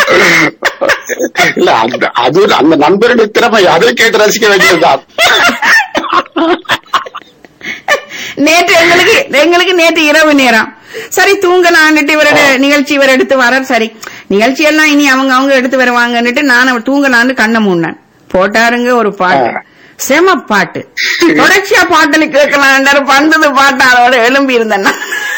இல்ல அந்த அது அந்த நண்பருடைய திறமை அதை கேட்டு ரசிக்க வேண்டியதுதான் நேற்று எங்களுக்கு எங்களுக்கு நேற்று இரவு நேரம் சரி தூங்கலான்னுட்டு இவரோட நிகழ்ச்சி இவர் எடுத்து வரார் சரி நிகழ்ச்சி எல்லாம் இனி அவங்க அவங்க எடுத்து வருவாங்கன்னுட்டு நான் அவர் தூங்கலான்னு கண்ணை மூடினேன் போட்டாருங்க ஒரு பாட்டு ஆ. செம பாட்டு தொடர்ச்சியா பாட்டுல கேட்கலாம் பந்தது பாட்டு அதோட எழும்பி இருந்தேன்னா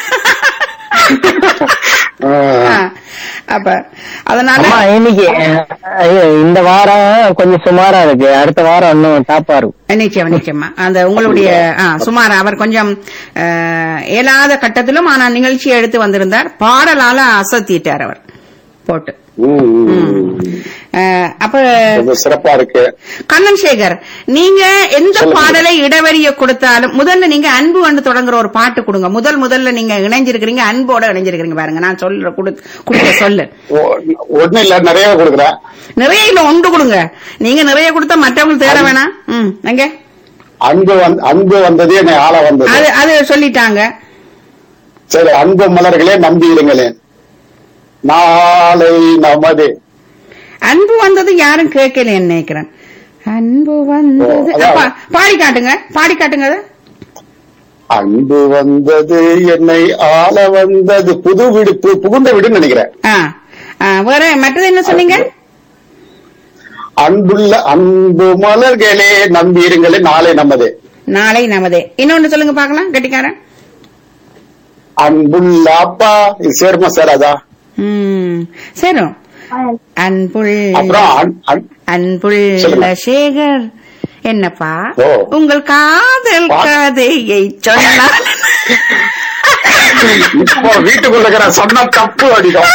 ஆஹ். அப்ப அதனால அம்மா இன்னைக்கு ஐயோ, இந்த வாரம் கொஞ்சம் சுமாரா இருக்கு அடுத்த வாரம் இன்னும் டாப்பா இருக்கும் நிச்சயம் நிச்சயமா அந்த உங்களுடைய ஆ, சுமார் அவர் கொஞ்சம் அஹ், இயலாத கட்டத்திலும் ஆனா நிகழ்ச்சியை எடுத்து வந்திருந்தார் பாடலால அசத்திட்டார் அவர் போட்டு ம், ம், ம். அஹ், அப்ப ரொம்ப சிறப்பா இருக்கு கண்ணன் சேகர் நீங்க எந்த சொல்லுங்க. பாடலை இடைவெளிய கொடுத்தாலும் முதல்ல நீங்க அன்பு வந்து தொடங்குற ஒரு பாட்டு கொடுங்க முதல் முதல்ல நீங்க இணைஞ்சிருக்கிறீங்க அன்போட இணைஞ்சிருக்கிறீங்க பாருங்க நான் சொல்ற குடு- குடுக்க சொல்லு ஒ- ஒண்ணும் இல்ல நிறைய கொடுக்குறேன் நிறைய இல்ல ஒன்று கொடுங்க நீங்க நிறைய கொடுத்தா மற்றவங்களுக்கு தேட வேணாம் ம் எங்க அன்பு வந் அன்பு வந்தது என்னை ஆள வந்தது அது அது சொல்லிட்டாங்க சரி அன்பு மலர்களே நம்பி இருங்களேன் நாளை நமது அன்பு வந்தது யாரும் கேட்கல நினைக்கிறேன் அன்பு வந்தது ஓ, அதான். அப்பா, பாடி காட்டுங்க பாடி காட்டுங்க அதை. அன்பு வந்தது என்னை ஆள வந்தது புது வீடு பு- புகுந்த வீடுன்னு நினைக்கிறேன் ஆ ஆ, வேற மற்றது என்ன சொன்னீங்க அன்புள்ள அன்பு மலர்களே நம்பி இருங்களேன் நாளை நமது நாளை நமதே இன்னொன்னு சொல்லுங்க பாக்கலாம் கட்டிக்காரன் அன்புள்ள அப்பா இது சேருமா சேராதா ம் சேரும் அன்புள்ள அப்புறம் அன்- அன்- அன்புள்ள சொல்லுங்க. சேகர் என்னப்பா ஓ. உங்கள் காதல் பா- கதையை சொன்னால் இப்போ வீட்டுக்குள்ள இருக்கிற சொன்ன தப்பு அடிக்கும்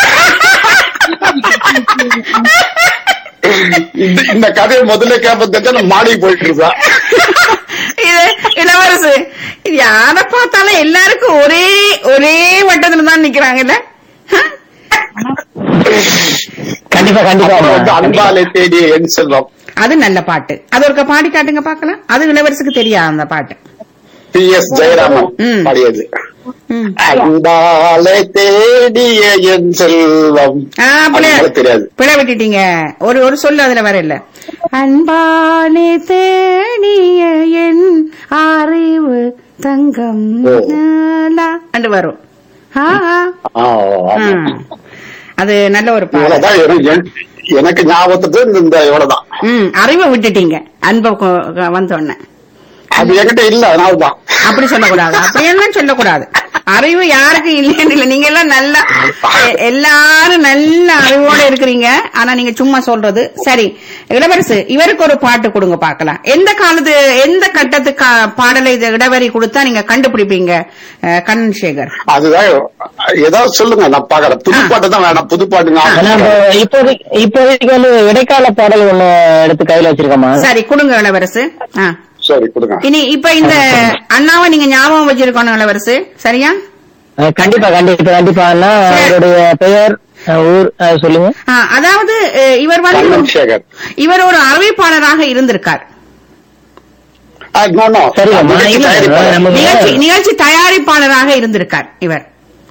இந்த இந்த கதையை முதல்ல கேட்பது மாடி போயிட்டு இருக்கா இது இளவரசு இது யார பார்த்தாலும் எல்லாருக்கும் ஒரே ஒரே வட்டத்துல தான் நிக்கிறாங்கல்ல ஆ? கண்டிப்பா கண்டிப்பா அப்புறம் வந்து அம்மா. அன்பாலை தேடிய என் செல்வம் அது நல்ல பாட்டு அது ஒருக்க பாடி காட்டுங்க பாக்கலாம் அது இளவரசுக்கு தெரியாது அந்த பாட்டு பி எஸ் ஜெயராமன் ம். பாடியது ம். அன்பாலை தேடிய என் செல்வம் ஆ, பிள்ளை- அது உங்களுக்கு தெரியாது பிழை விட்டுட்டீங்க ஒரு ஒரு சொல்லு அதுல வர இல்ல அன்பாலே தேடிய என் அறிவு தங்கம் ஓ. நாளா அண்டு வரும் ஆ, ஆ. ஆ, ஆ. ஆமா. அது நல்ல ஒரு பாடல் இவ்வளவுதான் எனக்கு- என்- எனக்கு ஞாபகத்துக்கு இந்த- இந்த இவ்வளவுதான் ம் அறிவை விட்டுட்டீங்க அன்பை கொ- வந்தோடனே அது என்கிட்ட இல்ல அதனாலதான் அப்படி சொல்லக்கூடாது அப்படி எல்லாம் சொல்லக்கூடாது அறிவு யாருக்கு இல்லைன்னு இல்ல நீங்க எல்லாம் நல்லா எ- எல்லாரும் நல்ல அறிவோட இருக்கிறீங்க ஆனா நீங்க சும்மா சொல்றது சரி இளவரசு இவருக்கு ஒரு பாட்டு கொடுங்க பாக்கலாம் எந்த காலத்து எந்த கட்டத்துக்கு கா- பாடலை இது இடைவெளி கொடுத்தா நீங்க கண்டுபிடிப்பீங்க அஹ், கண்ணன் சேகர் அதுதான் ஏதாவது சொல்லுங்க நான் பாக்குறேன் புதுப்பாட்டு தான் வேணாம் புதுப்பாட்டு ஆனா நான் இப்போ இப்போதைக்கு இப்போதைக்கு வந்து இடைக்கால பாடல் ஒண்ணு எடுத்து கையில வச்சிருக்கோமா சரி கொடுங்க இளவரசு ஆ. சரி கொடுங்க இனி இப்ப இந்த அண்ணாவை நீங்க ஞாபகம் வச்சிருக்கணும் இளவரசு சரியா அஹ் கண்டிப்பா கண்டிப்பா கண்டிப்பா அண்ணா அவருடைய பெயர் அஹ் ஊர் அஹ் சொல்லுங்க ஆ, அதாவது அஹ், இவர் வந்து கண்ணன் சேகர் இவர் ஒரு அறிவிப்பாளராக இருந்திருக்கார் ஆ, no, no. சரிங்க, அம்மா. நிகழ்ச்சி இல்ல, தயாரிப்பாளர். நம்ம- நிகழ்ச்சி நிகழ்ச்சி தயாரிப்பாளராக இருந்திருக்கார் இவர்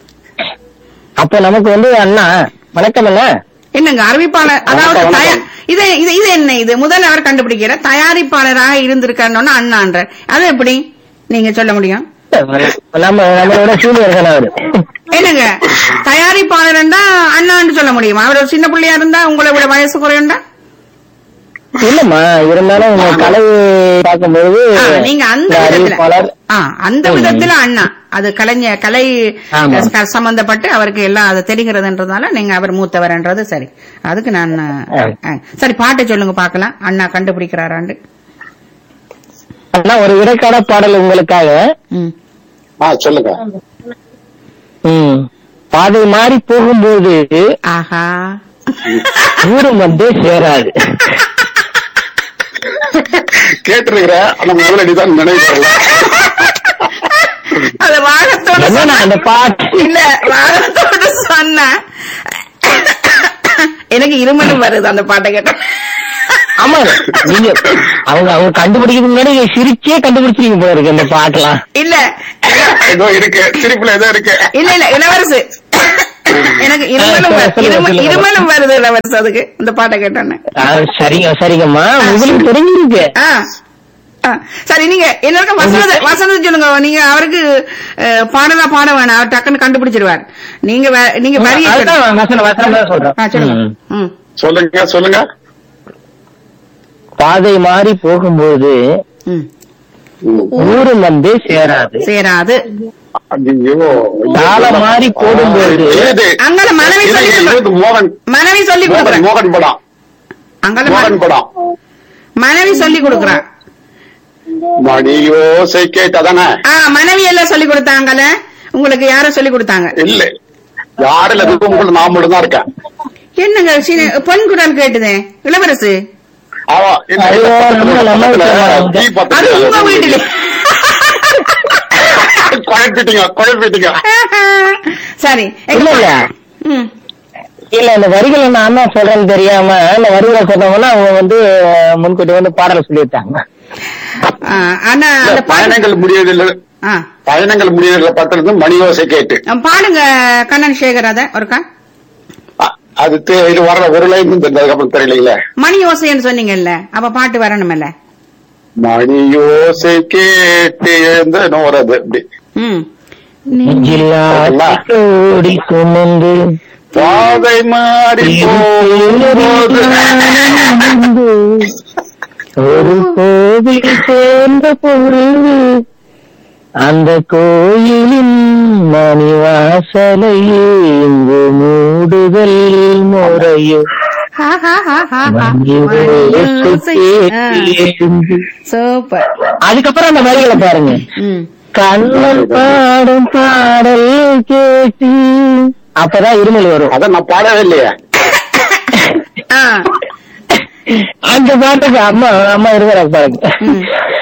அப்ப நமக்கு வந்து அண்ணா வணக்கம் அண்ணா என்னங்க அறிவிப்பாளர் அதாவது வணக்கம், தயா- வணக்கம். இது இது இது என்ன இது முதல்ல அவர் கண்டுபிடிக்கிற தயாரிப்பாளராக இருந்திருக்காருன்னு அண்ணான்ற அது எப்படி நீங்க சொல்ல முடியும் நம்ம நம்மளோட சீனியர் தானே அவரு என்னங்க தயாரிப்பாளர்ண்டா அண்ணான்னு சொல்ல முடியுமா அவர் ஒரு சின்ன பிள்ளையா இருந்தா உங்களை விட வயசு குறையுண்டா இல்லம்மா இருந்தாலும் உங்க கலை பார்க்கும்போது ஆ, நீங்க அந்த இந்த விதத்துல அறிவிப்பாளர் ஆ, அந்த விதத்துல அண்ணா அது கலைஞர் கலை ஆமா. அஹ், சம்பந்தப்பட்டு அவருக்கு எல்லாம் அது தெரிகிறதுன்றதுனால நீங்க அவர் மூத்தவர்ன்றது சரி அதுக்கு நான் ஆ, சரி பாட்டை சொல்லுங்க பாக்கலாம் அண்ணா கண்டுபிடிக்கிறாராண்டு அண்ணா ஒரு இடைக்கால பாடல் உங்களுக்காக ம். ஆ சொல்லுங்க ம். பாதை மாறி போகும்போது ஆஹா ஊரும் வந்து சேராது கேட்டிருக்கிறேன் ஆனா முதலடி தான் நினைவு வரல அது ராகத்தோட என்னண்ணா சொன்னா- அந்த பாட்டு இல்ல ராகத்தோட சொன்ன எனக்கு இருமலும் வருது அந்த பாட்டை கேட்ட ஆமா நீங்க அவங்க அவங்க கண்டுபிடிக்கிறதுக்கு முன்னாடி நீங்க சிரிச்சே கண்டுபிடிச்சிருக்கீங்க போல இருக்கு இந்த பாட்டெல்லாம் இல்ல ஏதோ இருக்கு சிரிப்புல ஏதோ இருக்கு இல்ல இல்ல இளவரசு எனக்கு இருமலும் வரு- இரும- இருமலும் வருது இளவரசு அதுக்கு இந்த பாட்டை கேட்டோன்னே ஆ, சரிங்க சரிங்கம்மா உங்களுக்கு தெரிஞ்சிருக்கு ஆ. ஆ. சரி நீங்க எல்லாருக்கும் வசனத்தை வசனத்தை சொல்லுங்க நீங்க அவருக்கு அஹ், பாடலா பாட வேணாம் அவர் டக்குன்னு கண்டுபிடிச்சிருவார் நீங்க வே- நீங்க வரிய சொல்லுங்க. அதுதான் வசனம் வசனம் தான் சொல்றேன் ஆ, சொல்லுங்க ம். ம். சொல்லுங்க சொல்லுங்க பாதை மாறி போகும்போது ம். ம். ஊரும் வந்து சேராது சேராது ஐயோ காலம் மாறி போடும்போது இது அங்கால மனைவி இது- சொல்லி இது மோகன் மனைவி சொல்லி மோகன் கொடுக்குறேன் மோகன் படம் அங்கால மோகன் ம- படம் மனைவி சொல்லி கொடுக்குறான் மணியோசை கேட்டதானே ஆ மனைவி எல்லாம் சொல்லி கொடுத்தாங்கல்ல உங்களுக்கு யார சொல்லி கொடுத்தாங்க இல்ல யாரும் இல்ல இதுக்கு உங்களுக்கு நான் மட்டும் தான் இருக்கேன் என்னங்க சின்ன- பொன் குரல் கேட்டுதே இளவரசு அவ இந்த ஐயோ, நம்ம நம்ம பக்கத்துல வீட்டுல டீ பக்கத்துல அது உங்க வீட்டுல குழப்பிட்டீங்க குழப்பிட்டீங்க சரி இல்ல இல்ல ம். இல்ல இந்த வரிகளை நான் தான் சொல்றேன்னு தெரியாம இந்த வரிகளை சொன்னவங்கன்னா அவங்க வந்து முன்கூட்டி வந்து பாடலை சொல்லியிருக்காங்க ஆ, ஆனா அந்த பாட்டு பயணங்கள் முடியதில்லை ஆ. பயணங்கள் முடியதில்லை பக்கத்துல இருந்து மணியோசை கேட்டு பாடுங்க கண்ணன் சேகர் அத ஒருக்கா அ- அது தெ- இது வர ஒரு லைன் தெரிஞ்சது அதுக்கப்புறம் தெரியலீங்களே மணி ஓசைன்னு சொன்னீங்கல்ல அப்ப பாட்டு வரணும்ல மணியோசை கேட்டு எழுந்த நோறது அப்படி ம் நெஞ்சில்லா கோடி சுமந்து பாதை மாறி போகும்போது ஒரு கோவில் சேர்ந்த பொழுது அந்த கோயிலின் மணிவாசலை இங்கு மூடுதல் முறையோ ஹா, ஹா, ஹா, ஹா, ஹா. மணி ஓசை ஆ, கேட்டு. சூப்பர் அதுக்கப்புறம் அந்த வரிகளை பாருங்க ம் கண்ணன் பாடும் பாடல் கேட்டு அப்பதான் இருமல் வரும் அத நான் பாடவே இல்லையே ஆ அந்த பாட்டுக்கு அம்மா அம்மா இருக்கிறாங்க பாருங்க ம்.